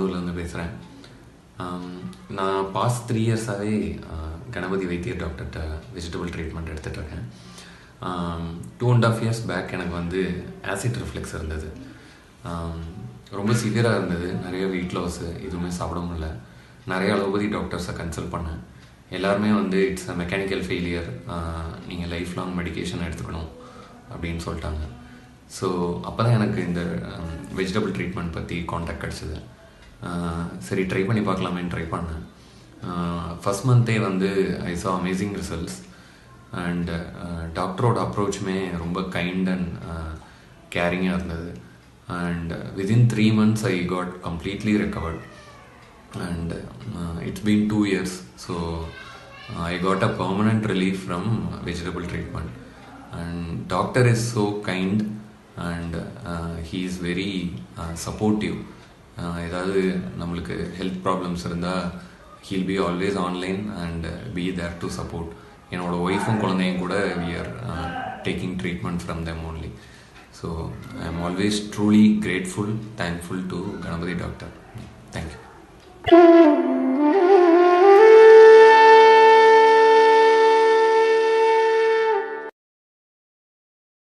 பெரம்பலூர்லேருந்து பேசுகிறேன் நான் past three இயர்ஸாகவே Ganapathy வைத்தியர் டாக்டர்கிட்ட வெஜிடபிள் ட்ரீட்மெண்ட் எடுத்துகிட்ருக்கேன் two and half years back எனக்கு வந்து ஆசிட் ரிஃப்ளெக்ஸ் இருந்தது ஆம், ரொம்ப சிவியராக இருந்தது நிறைய வெயிட் லாஸு எதுவுமே சாப்பிட முடியல நிறைய அலோபதி டாக்டர்ஸை கன்சல்ட் பண்ணேன் எல்லாருமே வந்து இட்ஸ் அ மெக்கானிக்கல் ஃபெயிலியர் நீங்கள் லைஃப் லாங் மெடிகேஷன் எடுத்துக்கணும் அப்படின்னு சொல்லிட்டாங்க ஸோ அப்போ தான் எனக்கு இந்த வெஜிடபிள் ட்ரீட்மெண்ட் பற்றி காண்டாக்ட் கிடச்சிது சரி ட்ரை பண்ணி பார்க்கலாமேன்னு ட்ரை பண்ணேன் ஃபஸ்ட் மந்த்தே வந்து I saw amazing results and டாக்டரோட அப்ரோச்சுமே ரொம்ப கைண்ட் அண்ட் கேரிங்காக இருந்தது and within three months I got completely recovered and uh, it's been two years so uh, i got a permanent relief from vegetable treatment and doctor is so kind and uh, he is very uh, supportive uh, ஏதாவது நம்மளுக்கு health problems இருந்தால் he'll be always online and be there to support என்னோட ஒய்ஃபும் குழந்தையும் கூட we are taking treatment from them only so I am always truly grateful thankful to Ganapathi doctor thank you